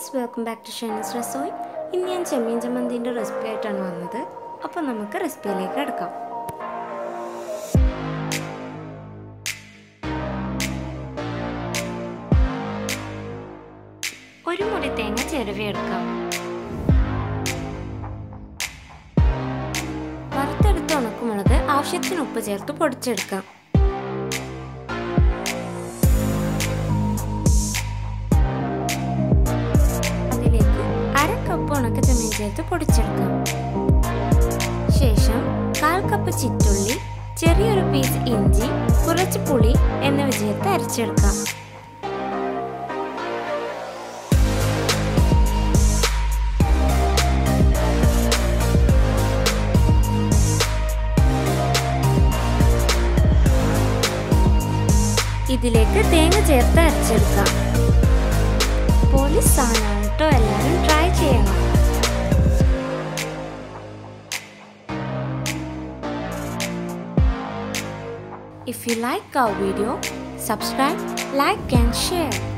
Friends welcome back to ഷൈനസ് റെസോയ് ഇന്ന് ഞാൻ ചെമ്മീൻ ചമ്മന്തിൻ്റെ റെസിപ്പി ആയിട്ടാണ് വന്നത് അപ്പോൾ നമുക്ക് റെസിപ്പിയിലേക്ക് കിടക്കാം ഒരു മുടി തേങ്ങ ചിരവിയെടുക്കാം വറുത്തെടുത്ത ഉണക്കുമുളക് ആവശ്യത്തിന് ഉപ്പ് ചേർത്ത് പൊടിച്ചെടുക്കാം അതിലേക്ക് അര കപ്പ് ഉണക്ക ചെമ്മീൻ ചേർത്ത് പൊടിച്ചെടുക്കാം ശേഷം കാൽ കപ്പ് ചിറ്റുള്ളി ചെറിയൊരു പീസ് ഇഞ്ചി കുറച്ച് പുളി എന്നിവ ചേർത്ത് അരച്ചെടുക്കാം ഇതിലേക്ക് തേങ്ങ ചേർത്ത് അരച്ചെടുക്കാം പോലീസ് സാധനമാണ് കേട്ടോ എല്ലാവരും ട്രൈ ചെയ്യണം If you like our video, subscribe, like and share.